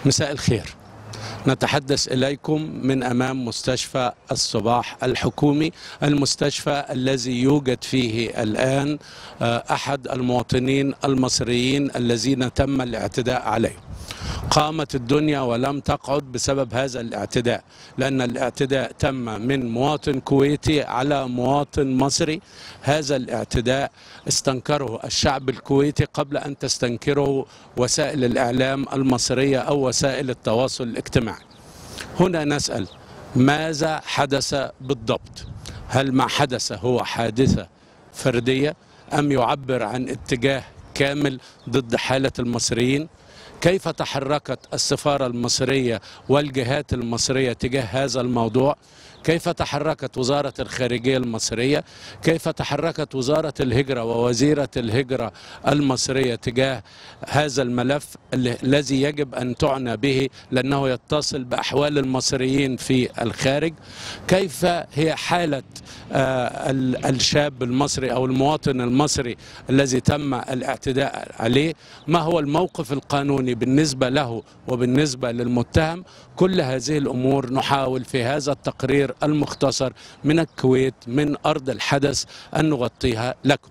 مساء الخير نتحدث إليكم من أمام مستشفى الصباح الحكومي المستشفى الذي يوجد فيه الآن آه، أحد المواطنين المصريين الذين تم الاعتداء عليهم قامت الدنيا ولم تقعد بسبب هذا الاعتداء لأن الاعتداء تم من مواطن كويتي على مواطن مصري هذا الاعتداء استنكره الشعب الكويتي قبل أن تستنكره وسائل الإعلام المصرية أو وسائل التواصل الاجتماعي هنا نسأل ماذا حدث بالضبط هل ما حدث هو حادثة فردية أم يعبر عن اتجاه كامل ضد حالة المصريين كيف تحركت السفارة المصرية والجهات المصرية تجاه هذا الموضوع كيف تحركت وزارة الخارجية المصرية كيف تحركت وزارة الهجرة ووزيرة الهجرة المصرية تجاه هذا الملف ال- الذي يجب أن تعنى به لأنه يتصل بأحوال المصريين في الخارج كيف هي حالة آه، ال- الشاب المصري أو المواطن المصري الذي تم الاعتداء عليه ما هو الموقف القانوني بالنسبة له وبالنسبة للمتهم كل هذه الأمور نحاول في هذا التقرير المختصر من الكويت من أرض الحدث أن نغطيها لكم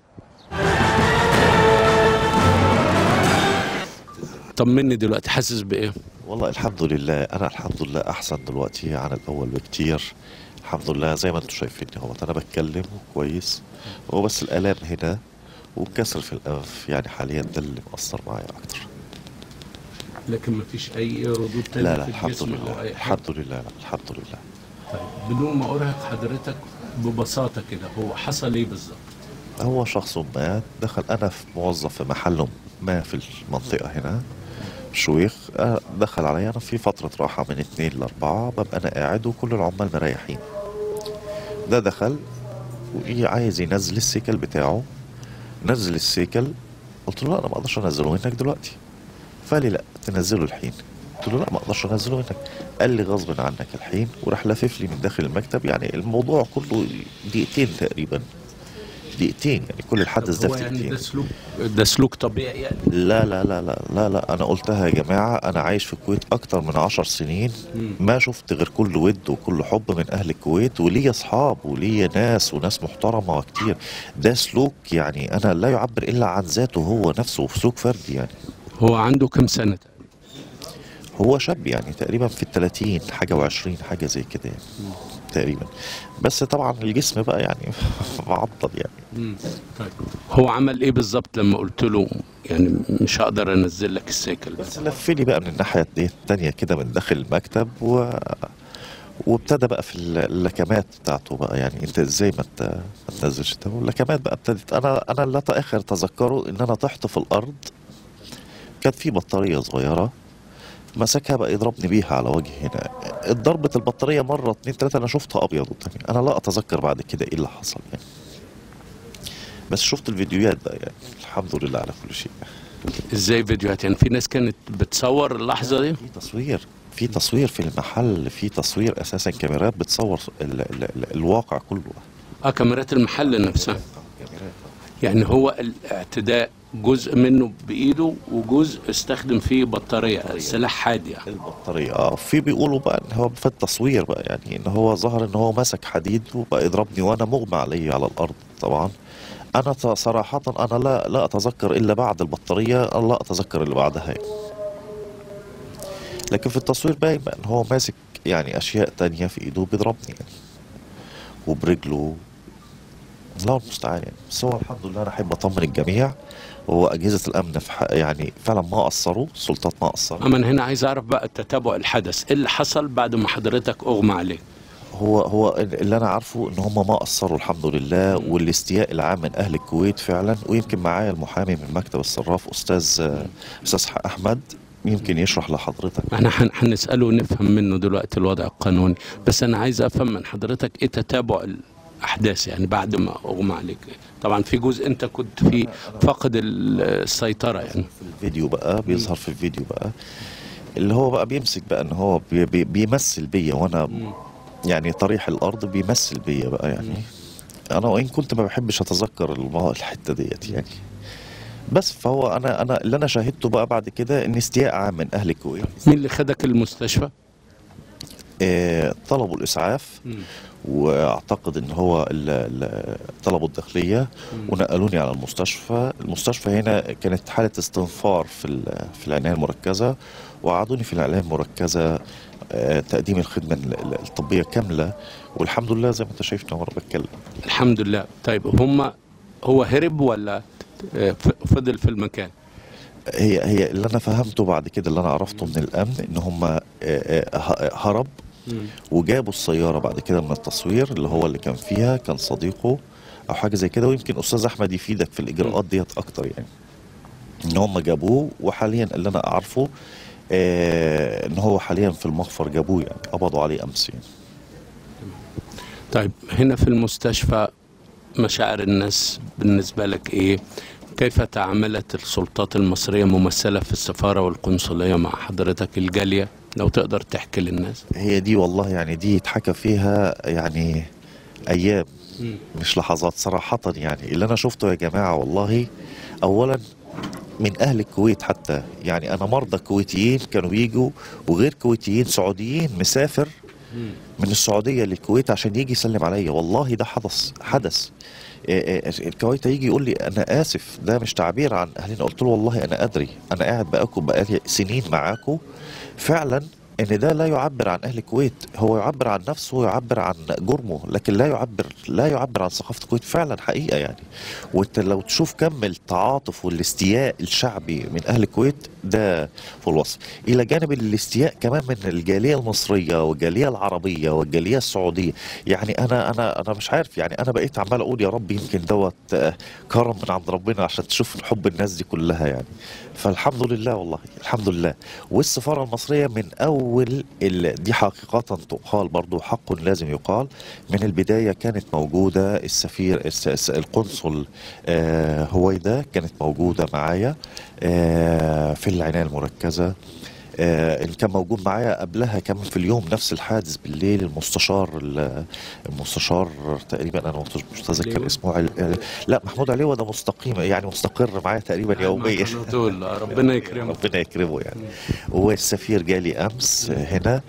طمني دلوقتي حاسس بإيه؟ والله الحمد لله انا الحمد لله احسن دلوقتي عن الاول بكتير الحمد لله زي ما انتم شايفين اهو انا بتكلم كويس هو بس الالام هنا وكسر في الانف يعني حاليا ده اللي مأثر معايا اكتر لكن ما فيش أي ردود تانية لا لا في الحمد الجسم أو لله أي حاجة الحمد لله لا الحمد لله طيب بدون ما أرهق حضرتك ببساطة كده هو حصل إيه بالظبط؟ هو شخص ما دخل انا في موظف في محل ما في المنطقه هنا شويخ آه، دخل عليا انا في فتره راحه من اتنين لاربعه ببقى انا قاعد وكل العمال مريحين ده دخل وعايز ينزل السيكل بتاعه نزل السيكل قلت له لا انا ما اقدرش انزله منك دلوقتي فقال لي لا تنزله الحين قلت له لا ما اقدرش انزله منك قال لي غصب عنك الحين وراح لافف لي من داخل المكتب يعني الموضوع كله دقيقتين تقريبا دقيقتين يعني كل الحدث ده هو في يعني دقيقتين ده سلوك ده سلوك طبيعي يعني لا لا لا لا لا لا انا قلتها يا جماعه انا عايش في الكويت اكتر من عشر سنين مم. ما شفت غير كل ود وكل حب من اهل الكويت وليا اصحاب وليا ناس وناس محترمه كتير ده سلوك يعني انا لا يعبر الا عن ذاته هو نفسه سلوك فردي يعني هو عنده كم سنة تقريبا؟ هو شاب يعني تقريبا في الثلاثين حاجه وعشرين حاجه زي كده يعني تقريبا بس طبعا الجسم بقى يعني معضل يعني مم. طيب هو عمل ايه بالظبط لما قلت له يعني مش هقدر انزل لك السيكل بس لفني بقى من الناحيه دي التانيه كده من داخل المكتب و وابتدى بقى في اللكمات بتاعته بقى يعني انت ازاي ما ت- ما تنزلش ده واللكمات بقى ابتدت انا انا لا اخر تذكره ان انا طحت في الارض كان في بطاريه صغيره مسكها بقى يضربني بيها على وجهي هنا ضربة البطارية مرة اتنين تلاتة أنا شفتها أبيض قدامي أنا لا أتذكر بعد كده إيه اللي حصل يعني بس شفت الفيديوهات بقى يعني الحمد لله على كل شيء ازاي فيديوهات يعني في ناس كانت بتصور اللحظة دي في تصوير في تصوير في المحل في تصوير اساسا كاميرات بتصور ال ال ال الواقع كله اه كاميرات المحل نفسها يعني هو الاعتداء جزء منه بايده وجزء استخدم فيه بطارية سلاح حاد يعني البطارية اه في بيقولوا بقى ان هو في التصوير بقى يعني ان هو ظهر ان هو مسك حديد وبقى يضربني وانا مغمى علي على الارض طبعا انا ت- صراحة انا لا لا اتذكر الا بعد البطارية أنا لا اتذكر اللي بعدها يعني. لكن في التصوير باين بقى ان هو ماسك يعني اشياء تانية في ايده بيضربني يعني وبرجله الله المستعان يعني بس هو الحمد لله انا احب اطمن الجميع وهو اجهزه الامن في حق يعني فعلا ما قصروا السلطات ما قصروا اما أنا هنا عايز اعرف بقى تتابع الحدث ايه اللي حصل بعد ما حضرتك اغمى عليك هو هو اللي انا عارفه ان هم ما قصروا الحمد لله والاستياء العام من اهل الكويت فعلا ويمكن معايا المحامي من مكتب الصراف استاذ استاذ احمد يمكن يشرح لحضرتك احنا هن- هنساله ونفهم منه دلوقتي الوضع القانوني بس انا عايز افهم من حضرتك ايه تتابع الاحداث يعني بعد ما اغمى عليك طبعا في جزء انت كنت فيه فاقد ال- السيطره يعني في الفيديو بقى بيظهر في الفيديو بقى اللي هو بقى بيمسك بقى ان هو بي بي بيمثل بيا وانا يعني طريح الارض بيمثل بيا بقى يعني انا وان كنت ما بحبش اتذكر المو- الحته ديت يعني بس فهو انا انا اللي انا شاهدته بقى بعد كده ان استياء عام من اهل الكويت مين اللي خدك المستشفى؟ آه، طلبوا الاسعاف واعتقد ان هو ال- ال- طلبوا الداخليه ونقلوني على المستشفى المستشفى هنا كانت حاله استنفار في ال- في العنايه المركزه وقعدوني في العنايه المركزه آه، تقديم الخدمه ال- ال- الطبيه كامله والحمد لله زي ما انت شايفني وانا بتكلم الحمد لله طيب هم هو هرب ولا آه، ف- فضل في المكان؟ هي هي اللي انا فهمته بعد كده اللي انا عرفته من الامن ان هم آه، آه، ه- هرب وجابوا السياره بعد كده من التصوير اللي هو اللي كان فيها كان صديقه او حاجه زي كده ويمكن استاذ احمد يفيدك في الاجراءات ديت اكتر يعني ان هم جابوه وحاليا اللي انا اعرفه آه ان هو حاليا في المخفر جابوه يعني قبضوا عليه امس يعني طيب هنا في المستشفى مشاعر الناس بالنسبة لك ايه؟ كيف تعاملت السلطات المصرية ممثلة في السفارة والقنصلية مع حضرتك الجالية؟ لو تقدر تحكي للناس هي دي والله يعني دي يتحكى فيها يعني ايام مش لحظات صراحة يعني اللي انا شفته يا جماعة والله اولا من اهل الكويت حتى يعني انا مرضى كويتيين كانوا بيجوا وغير كويتيين سعوديين مسافر من السعوديه للكويت عشان يجي يسلم عليا والله ده حدث حدث إيه إيه الكويت يجي يقول لي انا اسف ده مش تعبير عن اهلنا قلت له والله انا ادري انا قاعد بقاكم بقالي سنين معاكم فعلا ان ده لا يعبر عن اهل الكويت هو يعبر عن نفسه ويعبر عن جرمه لكن لا يعبر لا يعبر عن ثقافه الكويت فعلا حقيقه يعني وانت لو تشوف كم التعاطف والاستياء الشعبي من اهل الكويت ده في الوصف الى جانب الاستياء كمان من الجاليه المصريه والجاليه العربيه والجاليه السعوديه يعني انا انا انا مش عارف يعني انا بقيت عمال اقول يا رب يمكن دوت آه، كرم من عند ربنا عشان تشوف حب الناس دي كلها يعني فالحمد لله والله الحمد لله والسفاره المصريه من اول ال... دي حقيقه تقال برضو حق لازم يقال من البدايه كانت موجوده السفير الس... الس- القنصل آه هويدا كانت موجوده معايا آه في العنايه المركزه آه، اللي كان موجود معايا قبلها كمان في اليوم نفس الحادث بالليل المستشار ال- المستشار تقريبا انا مش متذكر عليوة؟ اسمه عل... لا محمود عليوة ده مستقيم يعني مستقر معايا تقريبا يوميا على طول ربنا يكرمك ربنا يكرمه يعني والسفير جالي امس هنا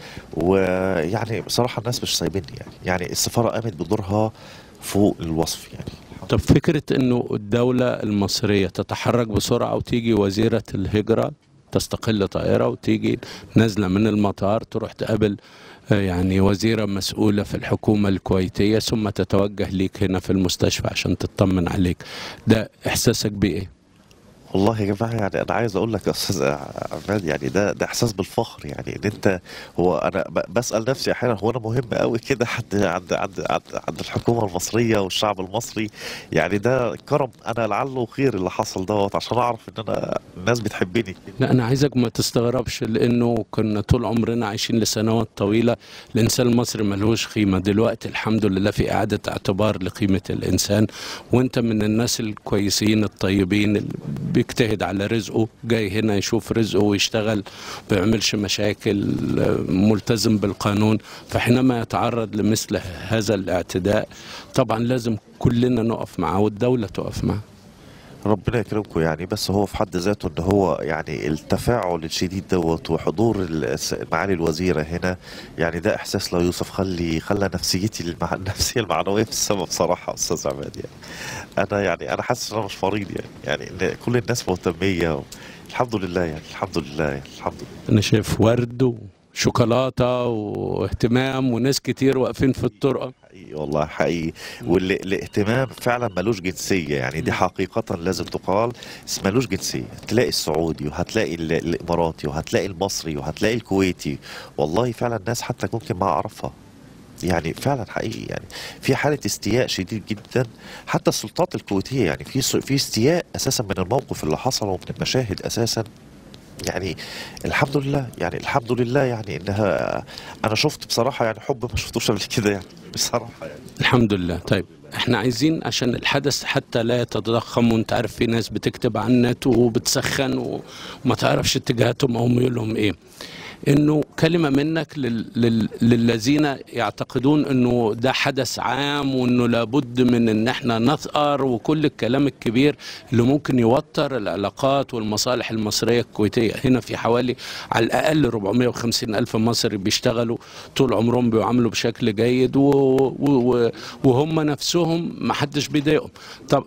ويعني بصراحه الناس مش سايبيني يعني يعني السفاره قامت بدورها فوق الوصف يعني طب فكرة انه الدولة المصرية تتحرك بسرعة وتيجي وزيرة الهجرة تستقل طائرة وتيجي نازلة من المطار تروح تقابل آه، يعني وزيرة مسؤولة في الحكومة الكويتية ثم تتوجه ليك هنا في المستشفى عشان تطمن عليك ده احساسك بايه؟ والله يا جماعه يعني انا عايز اقول لك يا استاذ عماد يعني ده ده احساس بالفخر يعني ان انت هو انا ب- بسال نفسي احيانا هو انا مهم قوي كده عند عند عند عند, عند الحكومه المصريه والشعب المصري يعني ده كرم انا لعله خير اللي حصل دوت عشان اعرف ان انا الناس بتحبني لا انا عايزك ما تستغربش لانه كنا طول عمرنا عايشين لسنوات طويله الانسان المصري ملهوش قيمه دلوقتي الحمد لله في اعاده اعتبار لقيمه الانسان وانت من الناس الكويسين الطيبين اللي بيجتهد على رزقه جاي هنا يشوف رزقه ويشتغل ما بيعملش مشاكل ملتزم بالقانون فحينما يتعرض لمثل هذا الاعتداء طبعا لازم كلنا نقف معه والدوله تقف معه ربنا يكرمكم يعني بس هو في حد ذاته ان هو يعني التفاعل الشديد دوت وحضور الس- معالي الوزيره هنا يعني ده احساس لا يوصف خلي خلى نفسيتي المع... النفسيه المعنويه في السما بصراحه استاذ عماد يعني انا يعني انا حاسس ان انا مش مريض يعني يعني ان كل الناس مهتميه و... الحمد لله يعني الحمد لله يعني الحمد لله انا شايف ورد وشوكولاته واهتمام وناس كتير واقفين في الطرقه حقيقي والله حقيقي والاهتمام فعلا ملوش جنسيه يعني دي حقيقه لازم تقال بس ملوش جنسيه تلاقي السعودي وهتلاقي ال- الاماراتي وهتلاقي المصري وهتلاقي الكويتي والله فعلا ناس حتى ممكن ما اعرفها يعني فعلا حقيقي يعني في حاله استياء شديد جدا حتى السلطات الكويتيه يعني في س- في استياء اساسا من الموقف اللي حصل ومن المشاهد اساسا يعني الحمد لله يعني الحمد لله يعني انها انا شفت بصراحه يعني حب ما شفتوش قبل كده يعني بصراحه يعني الحمد لله طيب احنا عايزين عشان الحدث حتى لا يتضخم وانت عارف في ناس بتكتب على النت وبتسخن وما تعرفش اتجاهاتهم او ميولهم ايه انه كلمه منك لل لل للذين يعتقدون انه ده حدث عام وانه لابد من ان احنا نثأر وكل الكلام الكبير اللي ممكن يوتر العلاقات والمصالح المصريه الكويتيه هنا في حوالي على الاقل 450 الف مصري بيشتغلوا طول عمرهم بيعاملوا بشكل جيد و و وهم نفسهم ما حدش بيضايقهم طب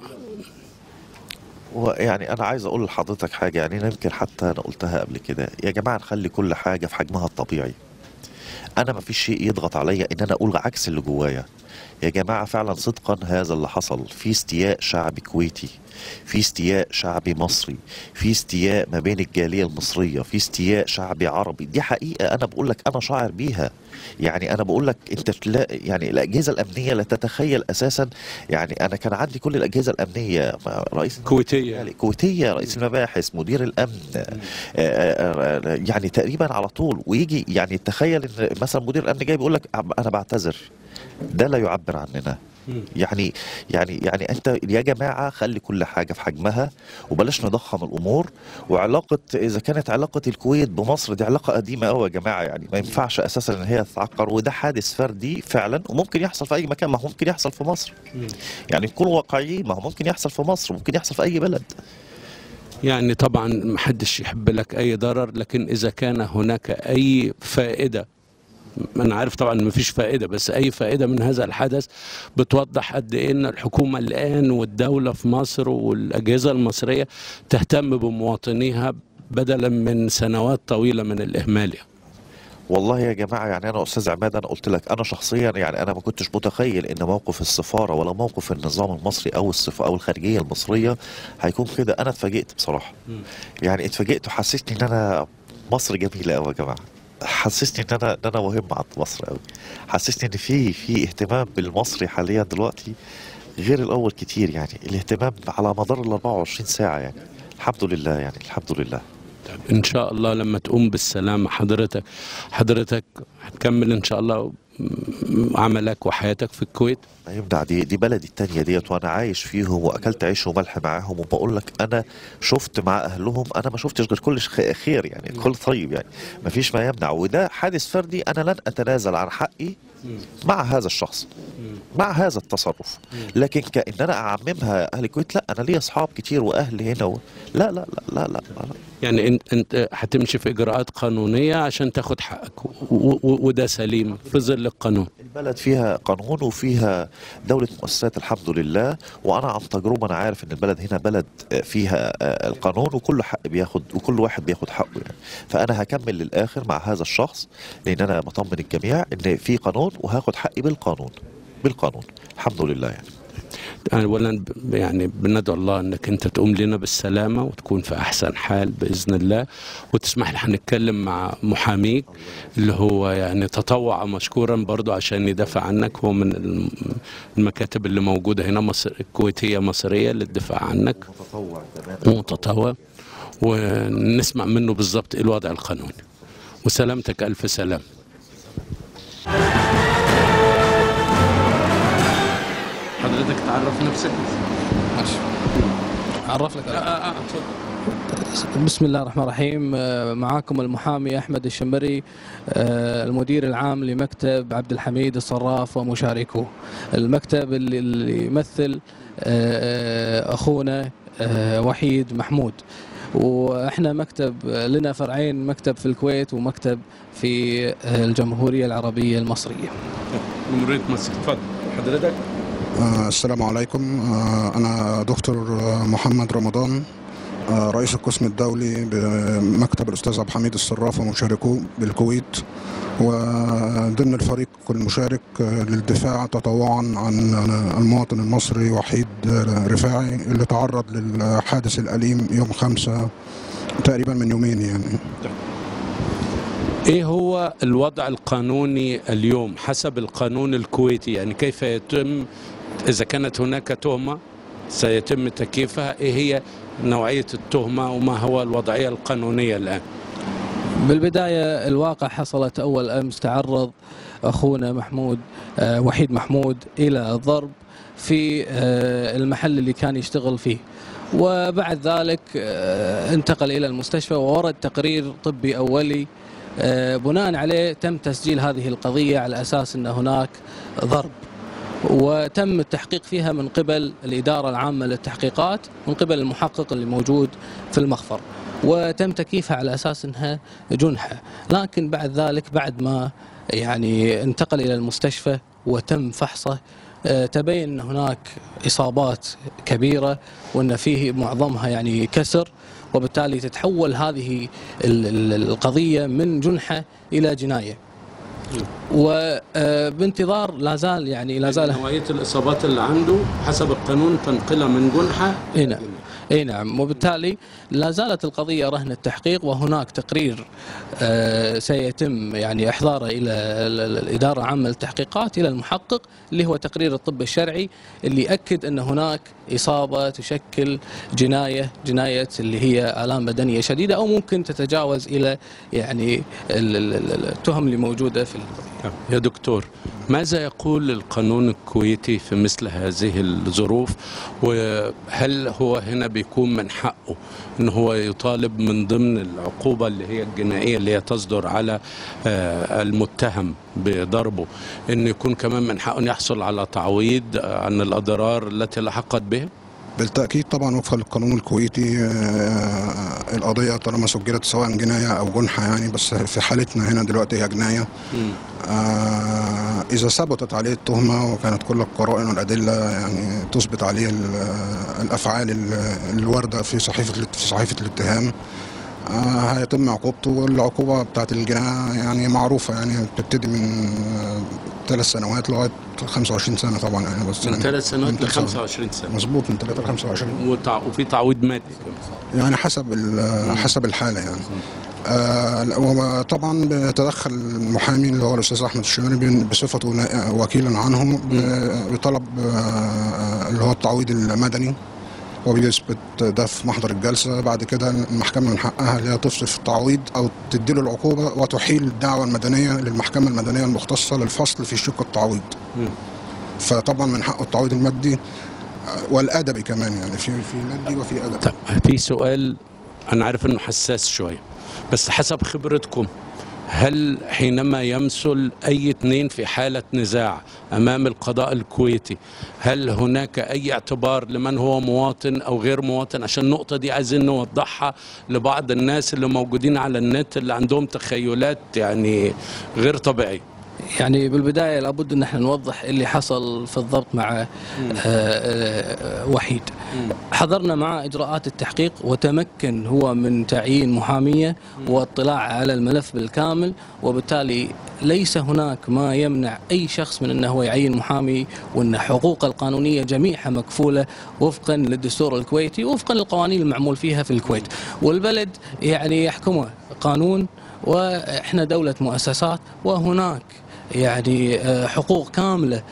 ويعني انا عايز اقول لحضرتك حاجه يعني أنا يمكن حتى انا قلتها قبل كده يا جماعه نخلي كل حاجه في حجمها الطبيعي انا ما فيش شيء يضغط عليا ان انا اقول عكس اللي جوايا يا جماعه فعلا صدقا هذا اللي حصل في استياء شعبي كويتي في استياء شعبي مصري في استياء ما بين الجاليه المصريه في استياء شعبي عربي دي حقيقه انا بقول لك انا شاعر بيها يعني انا بقول لك انت لا يعني الاجهزه الامنيه لا تتخيل اساسا يعني انا كان عندي كل الاجهزه الامنيه رئيس كويتيه كويتيه رئيس المباحث مدير الامن آه، آه، آه، يعني تقريبا على طول ويجي يعني تخيل ان مثلا مدير الامن جاي بيقول لك انا بعتذر ده لا يعبر عننا يعني يعني يعني انت يا جماعه خلي كل حاجه في حجمها وبلاش نضخم الامور وعلاقه اذا كانت علاقه الكويت بمصر دي علاقه قديمه قوي يا جماعه يعني ما ينفعش اساسا ان هي تتعكر وده حادث فردي فعلا وممكن يحصل في اي مكان ما هو ممكن يحصل في مصر يعني نكون واقعيين ما هو ممكن يحصل في مصر وممكن يحصل في اي بلد يعني طبعا محدش يحب لك اي ضرر لكن اذا كان هناك اي فائده انا عارف طبعا ما فيش فائده بس اي فائده من هذا الحدث بتوضح قد ايه ان الحكومه الان والدوله في مصر والاجهزه المصريه تهتم بمواطنيها بدلا من سنوات طويله من الاهمال والله يا جماعه يعني انا استاذ عماد انا قلت لك انا شخصيا يعني انا ما كنتش متخيل ان موقف السفاره ولا موقف النظام المصري او الصف او الخارجيه المصريه هيكون كده انا اتفاجئت بصراحه يعني اتفاجئت وحسيتني ان انا مصر جميله قوي يا جماعه حسسني ان انا ان انا مهم عند مصر قوي حسسني ان في في اهتمام بالمصري حاليا دلوقتي غير الاول كتير يعني الاهتمام على مدار ال 24 ساعه يعني الحمد لله يعني الحمد لله ان شاء الله لما تقوم بالسلامه حضرتك حضرتك هتكمل ان شاء الله عملك وحياتك في الكويت ما يمنع دي دي بلدي التانية ديت وانا عايش فيهم واكلت عيش وملح معاهم وبقول لك انا شفت مع اهلهم انا ما شفتش غير كل خ- خير يعني كل طيب يعني ما فيش ما يمنع وده حادث فردي انا لن اتنازل عن حقي مع هذا الشخص مع هذا التصرف لكن كان انا اعممها اهل الكويت لا انا ليا اصحاب كتير واهل هنا و... لا, لا لا لا لا لا يعني انت انت هتمشي في اجراءات قانونيه عشان تاخد حقك و- و- وده سليم في ظل القانون البلد فيها قانون وفيها دولة مؤسسات الحمد لله وأنا عن تجربة أنا عارف إن البلد هنا بلد فيها آه، القانون وكل حق بياخد وكل واحد بياخد حقه يعني فأنا هكمل للآخر مع هذا الشخص لأن أنا بطمن الجميع إن في قانون وهاخد حقي بالقانون بالقانون الحمد لله يعني اولا ب- يعني بندعو الله انك انت تقوم لنا بالسلامه وتكون في احسن حال باذن الله وتسمح لي هنتكلم مع محاميك اللي هو يعني تطوع مشكورا برضو عشان يدافع عنك هو من الم- المكاتب اللي موجوده هنا مصر الكويتيه مصريه للدفاع عنك متطوع تمام متطوع ونسمع منه بالضبط ايه الوضع القانوني وسلامتك الف سلام حضرتك تعرف نفسك ماشي اعرف لك اه اه اه اتفضل بسم الله الرحمن الرحيم آه، معاكم المحامي احمد الشمري آه، المدير العام لمكتب عبد الحميد الصراف ومشاركه المكتب اللي- اللي يمثل آه، اخونا آه، وحيد محمود واحنا مكتب لنا فرعين مكتب في الكويت ومكتب في آه، الجمهوريه العربيه المصريه جمهوريه مصر اتفضل حضرتك آه، السلام عليكم آه، أنا دكتور آه، محمد رمضان آه، رئيس القسم الدولي بمكتب الأستاذ عبد الحميد الصراف ومشاركوه بالكويت وضمن الفريق المشارك آه، للدفاع تطوعا عن المواطن المصري وحيد آه، رفاعي اللي تعرض للحادث الأليم يوم خمسة تقريبا من يومين يعني ايه هو الوضع القانوني اليوم حسب القانون الكويتي يعني كيف يتم اذا كانت هناك تهمه سيتم تكييفها ايه هي نوعيه التهمه وما هو الوضعيه القانونيه الان بالبداية الواقع حصلت أول أمس تعرض أخونا محمود آه، وحيد محمود إلى الضرب في آه، المحل اللي كان يشتغل فيه وبعد ذلك آه، انتقل إلى المستشفى وورد تقرير طبي أولي آه، بناء عليه تم تسجيل هذه القضية على أساس أن هناك ضرب وتم التحقيق فيها من قبل الإدارة العامة للتحقيقات من قبل المحقق اللي موجود في المخفر وتم تكييفها على أساس أنها جنحة لكن بعد ذلك بعد ما يعني انتقل إلى المستشفى وتم فحصه آه، تبين أن هناك إصابات كبيرة وأن فيه معظمها يعني كسر وبالتالي تتحول هذه ال- ال- القضية من جنحة إلى جناية وبانتظار لا زال يعني لا زال نوعية الإصابات اللي عنده حسب القانون تنقلها من جنحة اي نعم اي نعم وبالتالي لا زالت القضيه رهن التحقيق وهناك تقرير آه، سيتم يعني احضاره الى ال- ال- الاداره العامه للتحقيقات الى المحقق اللي هو تقرير الطب الشرعي اللي ياكد ان هناك اصابه تشكل جنايه جنايه اللي هي الام بدنيه شديده او ممكن تتجاوز الى يعني ال- ال- ال- التهم اللي موجوده في القضيه. يا دكتور ماذا يقول القانون الكويتي في مثل هذه الظروف وهل هو هنا بيكون من حقه ان هو يطالب من ضمن العقوبة اللي هي الجنائية اللي هي تصدر على آه، المتهم بضربه ان يكون كمان من حقه ان يحصل على تعويض آه، عن الاضرار التي لحقت به بالتأكيد طبعا وفقا للقانون الكويتي آه، القضية طالما سجلت سواء جناية أو جنحة يعني بس في حالتنا هنا دلوقتي هي جناية آه، إذا ثبتت عليه التهمة وكانت كل القرائن والأدلة يعني تثبت عليه ال- الأفعال ال- الواردة في صحيفة الات- في صحيفة الاتهام آه، هيتم عقوبته والعقوبة بتاعت الجناية يعني معروفة يعني بتبتدي من آه، ثلاث سنوات لغاية 25 سنة طبعا يعني بس من يعني ثلاث سنوات ل ثلاث 25 سنة مظبوط من 3 ل 25 وتع- وفي تعويض مادي كمان يعني حسب ال- حسب الحاله يعني آه لا، وطبعا بيتدخل المحامي اللي هو الاستاذ احمد الشمالي بن- بصفته نا- وكيلا عنه ب- بطلب آه اللي هو التعويض المدني وبيثبت ده في محضر الجلسه بعد كده المحكمه من حقها اللي هي تصرف التعويض او تديله العقوبه وتحيل الدعوه المدنيه للمحكمه المدنيه المختصه للفصل في شق التعويض. مم. فطبعا من حقه التعويض المادي آه، والادبي كمان يعني في في مادي وفي ادبي. طب في سؤال انا عارف انه حساس شويه بس حسب خبرتكم هل حينما يمثل اي اثنين في حاله نزاع امام القضاء الكويتي هل هناك اي اعتبار لمن هو مواطن او غير مواطن عشان النقطه دي عايزين نوضحها لبعض الناس اللي موجودين على النت اللي عندهم تخيلات يعني غير طبيعيه يعني بالبدايه لابد ان احنا نوضح اللي حصل في الضبط مع آه، آه، وحيد حضرنا مع اجراءات التحقيق وتمكن هو من تعيين محاميه واطلاع على الملف بالكامل وبالتالي ليس هناك ما يمنع اي شخص من انه هو يعين محامي وان حقوقه القانونيه جميعها مكفوله وفقا للدستور الكويتي وفقا للقوانين المعمول فيها في الكويت والبلد يعني يحكمه قانون واحنا دوله مؤسسات وهناك يعني آه، حقوق كامله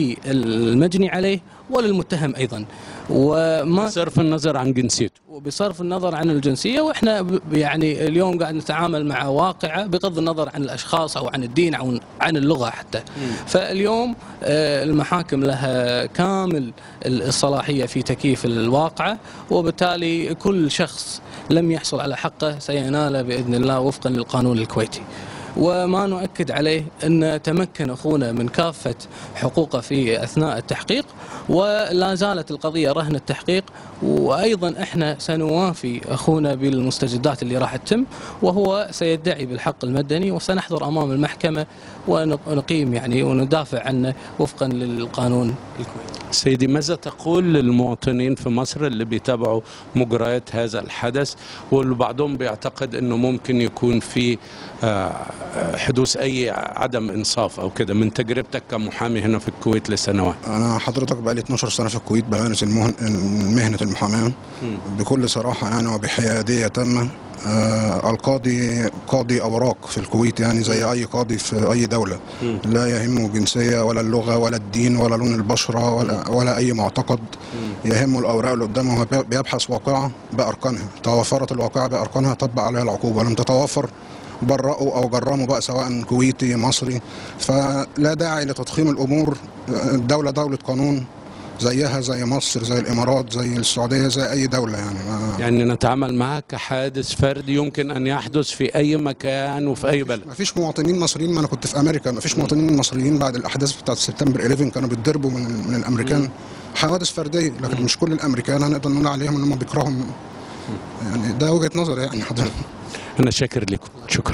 للمجني عليه وللمتهم ايضا وما صرف النظر عن جنسيته وبصرف النظر عن الجنسيه واحنا ب- يعني اليوم قاعد نتعامل مع واقعه بغض النظر عن الاشخاص او عن الدين او عن اللغه حتى فاليوم آه، المحاكم لها كامل الصلاحيه في تكييف الواقعه وبالتالي كل شخص لم يحصل على حقه سيناله باذن الله وفقا للقانون الكويتي وما نؤكد عليه ان تمكن اخونا من كافه حقوقه في اثناء التحقيق ولا زالت القضيه رهن التحقيق وايضا احنا سنوافي اخونا بالمستجدات اللي راح تتم وهو سيدعي بالحق المدني وسنحضر امام المحكمه ونقيم يعني وندافع عنه وفقا للقانون الكويتي. سيدي ماذا تقول للمواطنين في مصر اللي بيتابعوا مجريات هذا الحدث واللي بعضهم بيعتقد انه ممكن يكون في آه، حدوث اي عدم انصاف او كده من تجربتك كمحامي هنا في الكويت لسنوات انا حضرتك بقالي 12 سنه في الكويت بمارس المهن... مهنه المحاماه بكل صراحه يعني وبحياديه تامه آه القاضي قاضي اوراق في الكويت يعني زي اي قاضي في اي دوله لا يهمه الجنسيه ولا اللغه ولا الدين ولا لون البشره ولا ولا اي معتقد يهمه الاوراق اللي قدامه هو بي- بيبحث واقعه باركانها توافرت الواقعه باركانها طبق عليها العقوبه لم تتوافر برأوا او جرموا بقى سواء كويتي مصري فلا داعي لتضخيم الامور الدوله دوله قانون زيها زي مصر زي الامارات زي السعوديه زي اي دوله يعني ما يعني نتعامل معها كحادث فردي يمكن أن يحدث في أي مكان وفي أي بلد ما فيش مواطنين مصريين ما انا كنت في امريكا ما فيش مواطنين مصريين بعد الاحداث بتاعت سبتمبر 11 كانوا بيتضربوا من من الامريكان حوادث فرديه لكن مش كل الامريكان هنقدر نقول عليهم ان هم بيكرهوا يعني ده وجهه نظري يعني حضرتك أنا شاكر لكم شكرا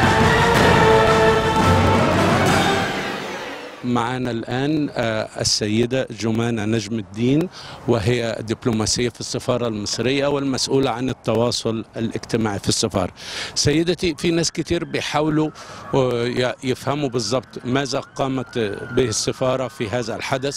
معنا الآن آه، السيدة جمانة نجم الدين وهي دبلوماسية في السفارة المصرية والمسؤولة عن التواصل الاجتماعي في السفارة سيدتي في ناس كتير بيحاولوا آه، ي- يفهموا بالضبط ماذا قامت به السفارة في هذا الحدث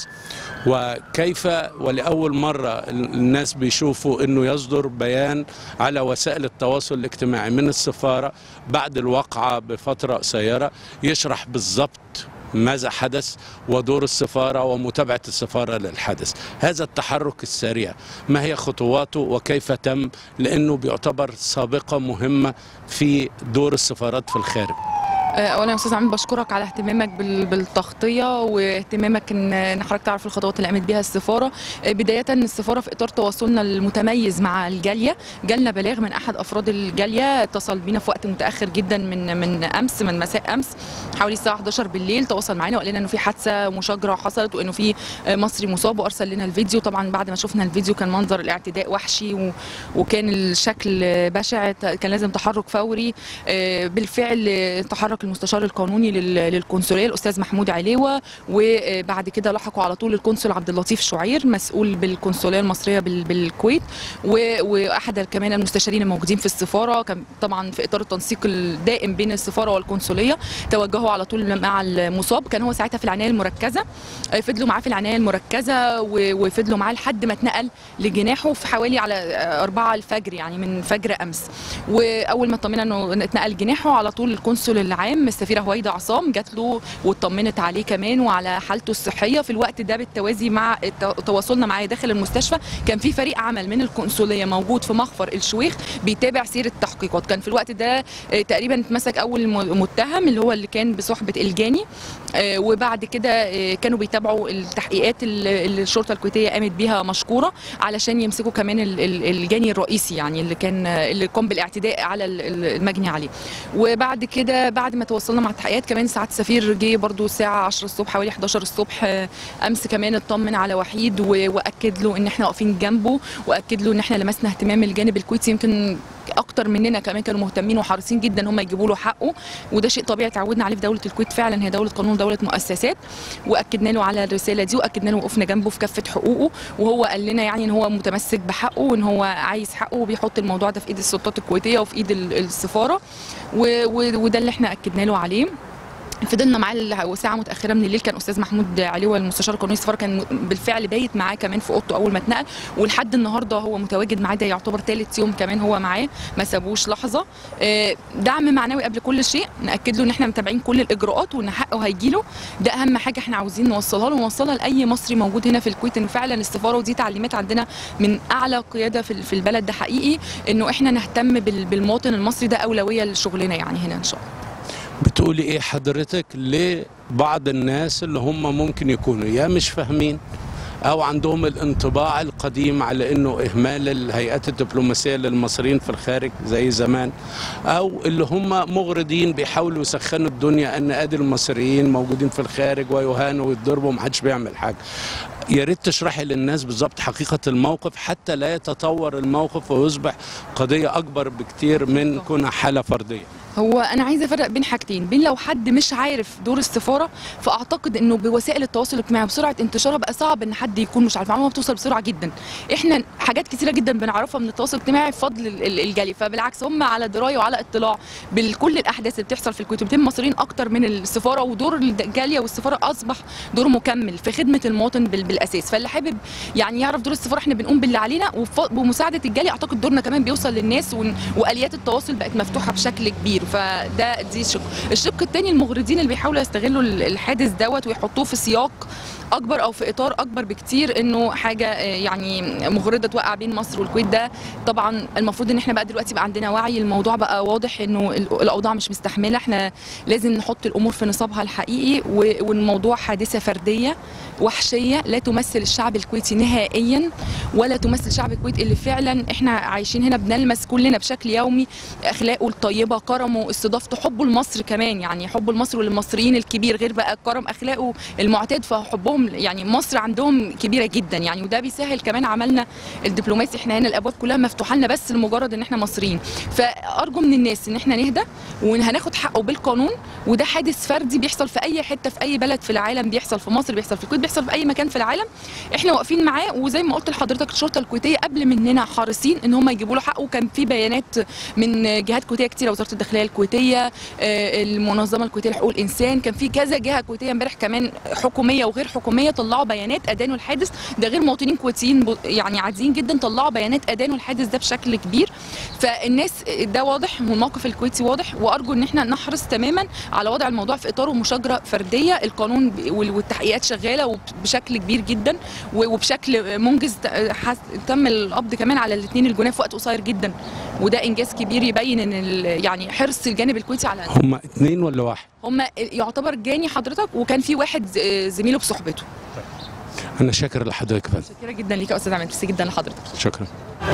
وكيف ولأول مرة ال- الناس بيشوفوا أنه يصدر بيان على وسائل التواصل الاجتماعي من السفارة بعد الواقعة بفترة قصيرة يشرح بالضبط ماذا حدث ودور السفارة ومتابعة السفارة للحدث هذا التحرك السريع ما هي خطواته وكيف تم لأنه بيعتبر سابقة مهمة في دور السفارات في الخارج اولا يا استاذ عماد بشكرك على اهتمامك بال- بالتغطيه واهتمامك ان إن حضرتك تعرف الخطوات اللي قامت بيها السفاره آه، بدايه السفاره في اطار تواصلنا المتميز مع الجاليه جالنا بلاغ من احد افراد الجاليه اتصل بينا في وقت متاخر جدا من من امس من مساء امس حوالي الساعه 11 بالليل تواصل معانا وقال لنا انه في حادثه مشاجره حصلت وانه في آه، مصري مصاب وارسل لنا الفيديو طبعا بعد ما شفنا الفيديو كان منظر الاعتداء وحشي و... وكان الشكل آه، بشع كان لازم تحرك فوري آه، بالفعل آه، تحرك المستشار القانوني لل- للقنصليه الاستاذ محمود عليوه وبعد كده لحقوا على طول القنصل عبد اللطيف شعير مسؤول بالقنصليه المصريه بال- بالكويت و- واحد كمان المستشارين الموجودين في السفاره كان طبعا في اطار التنسيق الدائم بين السفاره والقنصليه توجهوا على طول مع المصاب كان هو ساعتها في العنايه المركزه آه، فضلوا معاه في العنايه المركزه و- وفضلوا معاه لحد ما اتنقل لجناحه في حوالي على آه، 4 الفجر يعني من فجر امس واول ما اطمنا انه اتنقل جناحه على طول القنصل العام السفيره هويدا عصام جات له واطمنت عليه كمان وعلى حالته الصحيه في الوقت ده بالتوازي مع الت- تواصلنا معاه داخل المستشفى كان في فريق عمل من القنصليه موجود في مخفر الشويخ بيتابع سير التحقيقات كان في الوقت ده آه، تقريبا اتمسك اول م- متهم اللي هو اللي كان بصحبه الجاني آه، وبعد كده آه، كانوا بيتابعوا التحقيقات اللي اللي الشرطه الكويتيه قامت بيها مشكوره علشان يمسكوا كمان ال- ال- الجاني الرئيسي يعني اللي كان اللي قام بالاعتداء على ال- ال- المجني عليه وبعد كده بعد ما تواصلنا مع التحقيقات كمان ساعات السفير جه برضو الساعه 10 الصبح حوالي 11 الصبح آه، امس كمان اطمن على وحيد و- واكد له ان احنا واقفين جنبه واكد له ان احنا لمسنا اهتمام الجانب الكويتي يمكن اكتر مننا كمان كانوا مهتمين وحريصين جدا هم يجيبوا له حقه وده شيء طبيعي تعودنا عليه في دوله الكويت فعلا هي دوله قانون دوله مؤسسات واكدنا له على الرساله دي واكدنا له وقفنا جنبه في كافه حقوقه وهو قال لنا يعني ان هو متمسك بحقه وان هو عايز حقه وبيحط الموضوع ده في ايد السلطات الكويتيه وفي ايد ال- السفاره و- و- وده اللي احنا اكدنا له عليه فضلنا معاه ل- ساعه متاخره من الليل كان استاذ محمود عليوه المستشار القانوني السفاره كان بالفعل بايت معاه كمان في اوضته اول ما اتنقل ولحد النهارده هو متواجد معاه ده يعتبر ثالث يوم كمان هو معاه ما سابوش لحظه آه، دعم معنوي قبل كل شيء ناكد له ان احنا متابعين كل الاجراءات وان حقه هيجي له ده اهم حاجه احنا عاوزين نوصلها له ونوصلها لاي مصري موجود هنا في الكويت انه فعلا السفاره ودي تعليمات عندنا من اعلى قياده في في البلد ده حقيقي انه احنا نهتم بال- بالمواطن المصري ده اولويه لشغلنا يعني هنا ان شاء الله بتقولي ايه حضرتك لبعض الناس اللي هم ممكن يكونوا يا مش فاهمين او عندهم الانطباع القديم على انه اهمال الهيئات الدبلوماسيه للمصريين في الخارج زي زمان او اللي هم مغرضين بيحاولوا يسخنوا الدنيا ان ادي المصريين موجودين في الخارج ويهانوا ويتضربوا ومحدش بيعمل حاجه يا ريت تشرحي للناس بالظبط حقيقه الموقف حتى لا يتطور الموقف ويصبح قضيه اكبر بكتير من كونها حاله فرديه هو انا عايزه افرق بين حاجتين بين لو حد مش عارف دور السفاره فاعتقد انه بوسائل التواصل الاجتماعي بسرعه انتشارها بقى صعب ان حد يكون مش عارف المعلومه بتوصل بسرعه جدا احنا حاجات كتيره جدا بنعرفها من التواصل الاجتماعي بفضل ال- ال- الجاليه فبالعكس هم على درايه وعلى اطلاع بكل الاحداث اللي بتحصل في الكويت بتم مصريين اكتر من السفاره ودور الجاليه والسفاره اصبح دور مكمل في خدمه المواطن بال- بالاساس فاللي حابب يعني يعرف دور السفاره احنا بنقوم باللي علينا وف- وبمساعده الجاليه اعتقد دورنا كمان بيوصل للناس ون- واليات التواصل بقت مفتوحه بشكل كبير فده دي شق الشق الثاني المغرضين اللي بيحاولوا يستغلوا ال- الحادث دوت ويحطوه في سياق اكبر او في اطار اكبر بكتير انه حاجه آه، يعني مغرضه توقع بين مصر والكويت ده طبعا المفروض ان احنا بقى دلوقتي بقى عندنا وعي الموضوع بقى واضح انه ال- الاوضاع مش مستحمله احنا لازم نحط الامور في نصابها الحقيقي و- والموضوع حادثه فرديه وحشيه لا تمثل الشعب الكويتي نهائيا ولا تمثل شعب الكويت اللي فعلا احنا عايشين هنا بنلمس كلنا بشكل يومي اخلاقه الطيبه كرمه استضافته حبه لمصر كمان يعني حبه لمصر وللمصريين الكبير غير بقى كرم اخلاقه المعتاد فحبهم يعني مصر عندهم كبيره جدا يعني وده بيسهل كمان عملنا الدبلوماسي احنا هنا الابواب كلها مفتوحه لنا بس لمجرد ان احنا مصريين فارجو من الناس ان احنا نهدى وهناخد حقه بالقانون وده حادث فردي بيحصل في اي حته في اي بلد في العالم بيحصل في مصر بيحصل في الكويت بيحصل في اي مكان في العالم احنا واقفين معاه وزي ما قلت لحضرتك الشرطه الكويتيه قبل مننا حريصين ان هم يجيبوا له حقه وكان في بيانات من جهات كويتيه كتيره وزاره الداخليه الكويتيه آه، المنظمه الكويتيه لحقوق الانسان كان في كذا جهه كويتيه امبارح كمان حكوميه وغير حكوميه طلعوا بيانات ادانوا الحادث ده غير مواطنين كويتيين ب- يعني عاديين جدا طلعوا بيانات ادانوا الحادث ده بشكل كبير فالناس ده واضح والموقف الكويتي واضح وارجو ان احنا نحرص تماما على وضع الموضوع في اطار مشاجره فرديه القانون ب- وال- والتحقيقات شغاله وبشكل كبير جدا و- وبشكل منجز ت- حس- تم القبض كمان على الاثنين الجناه في وقت قصير جدا وده انجاز كبير يبين ان ال- يعني حرص الجانب الكويتي على هم اثنين ولا واحد هم يعتبر جاني حضرتك وكان في واحد ز- زميله بصحبته انا شاكر لحضرتك فندم شكرا جدا ليك يا استاذ عماد ميرسي جدا لحضرتك شكرا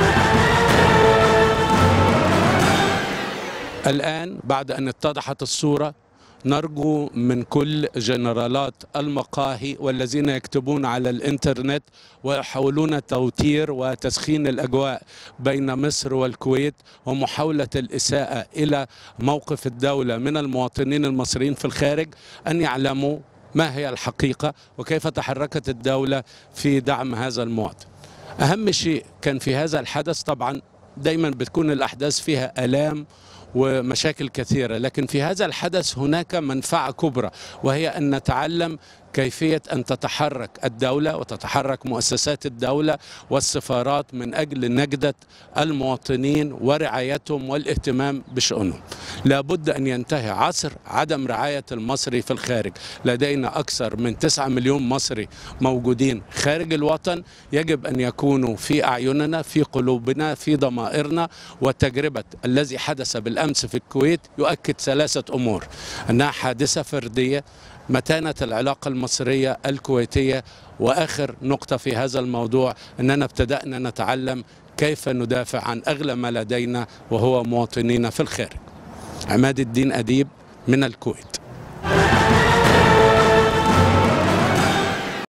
الآن بعد أن اتضحت الصورة نرجو من كل جنرالات المقاهي والذين يكتبون على الإنترنت ويحاولون توتير وتسخين الأجواء بين مصر والكويت ومحاولة الإساءة إلى موقف الدولة من المواطنين المصريين في الخارج أن يعلموا ما هي الحقيقة وكيف تحركت الدولة في دعم هذا المواطن أهم شيء كان في هذا الحدث طبعا دايما بتكون الأحداث فيها آلام ومشاكل كثيرة لكن في هذا الحدث هناك منفعة كبرى وهي أن نتعلم كيفية أن تتحرك الدولة وتتحرك مؤسسات الدولة والسفارات من أجل نجدة المواطنين ورعايتهم والاهتمام بشؤونهم لابد أن ينتهي عصر عدم رعاية المصري في الخارج لدينا أكثر من 9 مليون مصري موجودين خارج الوطن يجب أن يكونوا في أعيننا في قلوبنا في ضمائرنا وتجربة الذي حدث بالأمس في الكويت يؤكد ثلاثة أمور أنها حادثة فردية متانة العلاقة المصرية الكويتية وآخر نقطة في هذا الموضوع أننا ابتدأنا نتعلم كيف ندافع عن أغلى ما لدينا وهو مواطنينا في الخارج عماد الدين أديب من الكويت